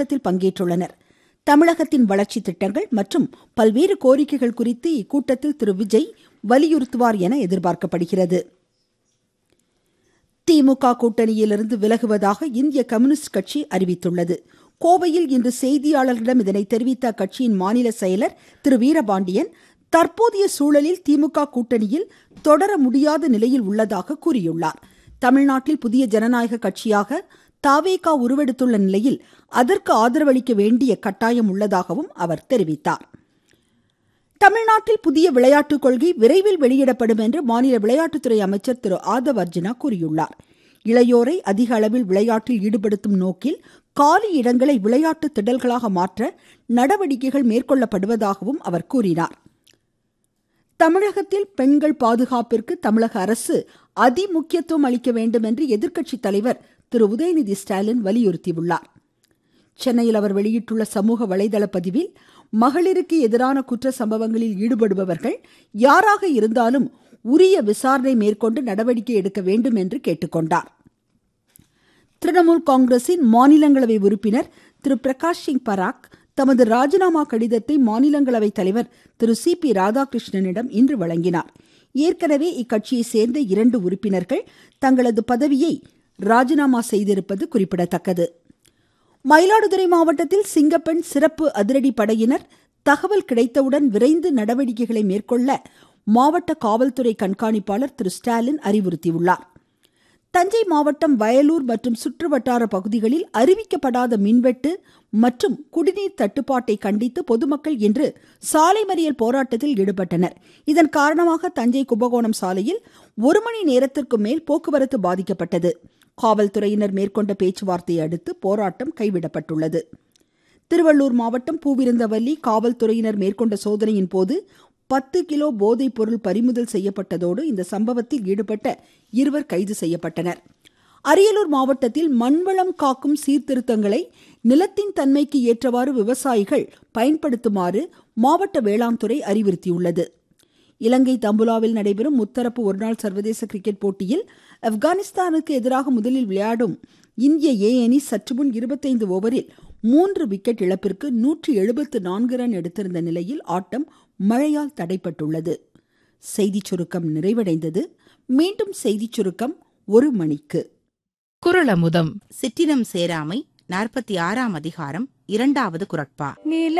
இக்கூட்டத்தில் பங்கேற்றுள்ளனர் தமிழகத்தின் வளர்ச்சி திட்டங்கள் மற்றும் பல்வேறு கோரிக்கைகள் குறித்து இக்கூட்டத்தில் திரு விஜய் வலியுறுத்துவார் என எதிர்பார்க்கப்படுகிறது திமுக கூட்டணியிலிருந்து விலகுவதாக இந்திய கம்யூனிஸ்ட் கட்சி அறிவித்துள்ளது கோவையில் இன்று செய்தியாளர்களிடம் இதனை தெரிவித்த அக்கட்சியின் மாநில செயலர் திரு வீரபாண்டியன் தற்போதைய சூழலில் திமுக கூட்டணியில் தொடர முடியாத நிலையில் உள்ளதாக கூறியுள்ளார் தமிழ்நாட்டில் புதிய ஜனநாயக கட்சியாக தாவேகா உருவெடுத்துள்ள நிலையில் அதற்கு ஆதரவளிக்க வேண்டிய கட்டாயம் உள்ளதாகவும் அவர் தெரிவித்தார் தமிழ்நாட்டில் புதிய விளையாட்டுக் கொள்கை விரைவில் வெளியிடப்படும் என்று மாநில விளையாட்டுத்துறை அமைச்சர் திரு ஆதவ் அர்ஜுனா கூறியுள்ளார் இளையோரை அதிக அளவில் விளையாட்டில் ஈடுபடுத்தும் நோக்கில் காலி இடங்களை விளையாட்டு திடல்களாக மாற்ற நடவடிக்கைகள் மேற்கொள்ளப்படுவதாகவும் அவர் கூறினார் தமிழகத்தில் பெண்கள் பாதுகாப்பிற்கு தமிழக அரசு அதிமுக்கியத்துவம் அளிக்க வேண்டும் என்று எதிர்க்கட்சித் தலைவர் திரு உதயநிதி ஸ்டாலின் வலியுறுத்தியுள்ளார் சென்னையில் அவர் வெளியிட்டுள்ள சமூக வலைதள பதிவில் மகளிருக்கு எதிரான குற்ற சம்பவங்களில் ஈடுபடுபவர்கள் யாராக இருந்தாலும் உரிய விசாரணை மேற்கொண்டு நடவடிக்கை எடுக்க வேண்டும் என்று கேட்டுக்கொண்டார் திரிணாமுல் காங்கிரசின் மாநிலங்களவை உறுப்பினர் திரு பிரகாஷ் சிங் பராக் தமது ராஜினாமா கடிதத்தை மாநிலங்களவை தலைவர் திரு சி பி ராதாகிருஷ்ணனிடம் இன்று வழங்கினார் ஏற்கனவே இக்கட்சியை சேர்ந்த இரண்டு உறுப்பினர்கள் தங்களது பதவியை ராஜினாமா செய்திருப்பது குறிப்பிடத்தக்கது மயிலாடுதுறை மாவட்டத்தில் சிங்கப்பெண் சிறப்பு அதிரடி படையினர் தகவல் கிடைத்தவுடன் விரைந்து நடவடிக்கைகளை மேற்கொள்ள மாவட்ட காவல்துறை கண்காணிப்பாளர் திரு ஸ்டாலின் அறிவுறுத்தியுள்ளார் தஞ்சை மாவட்டம் வயலூர் மற்றும் சுற்றுவட்டார பகுதிகளில் அறிவிக்கப்படாத மின்வெட்டு மற்றும் குடிநீர் தட்டுப்பாட்டை கண்டித்து பொதுமக்கள் இன்று சாலை மறியல் போராட்டத்தில் ஈடுபட்டனர் இதன் காரணமாக தஞ்சை கும்பகோணம் சாலையில் ஒரு மணி நேரத்திற்கு மேல் போக்குவரத்து பாதிக்கப்பட்டது காவல்துறையினர் மேற்கொண்ட பேச்சுவார்த்தையை அடுத்து போராட்டம் கைவிடப்பட்டுள்ளது திருவள்ளூர் மாவட்டம் பூவிருந்தவல்லி காவல்துறையினர் மேற்கொண்ட சோதனையின் போது பத்து கிலோ போதைப் பொருள் பறிமுதல் செய்யப்பட்டதோடு இந்த சம்பவத்தில் ஈடுபட்ட இருவர் கைது செய்யப்பட்டனர் அரியலூர் மாவட்டத்தில் மண்வளம் காக்கும் சீர்திருத்தங்களை நிலத்தின் தன்மைக்கு ஏற்றவாறு விவசாயிகள் பயன்படுத்துமாறு மாவட்ட வேளாண் துறை அறிவுறுத்தியுள்ளது இலங்கை தம்புலாவில் நடைபெறும் முத்தரப்பு ஒருநாள் சர்வதேச கிரிக்கெட் போட்டியில் ஆப்கானிஸ்தானுக்கு எதிராக முதலில் விளையாடும் இந்திய ஏ அணி சற்றுமுன் இருபத்தைந்து ஓவரில் மூன்று விக்கெட் இழப்பிற்கு நூற்றி எழுபத்து நான்கு ரன் எடுத்திருந்த நிலையில் ஆட்டம் மழையால் தடைப்பட்டுள்ளது செய்திச் சுருக்கம் நிறைவடைந்தது மீண்டும் செய்திச் சுருக்கம் ஒரு மணிக்கு குரலமுதம் சிற்றினம் சேராமை நாற்பத்தி ஆறாம் அதிகாரம் இரண்டாவது குரட்பா நில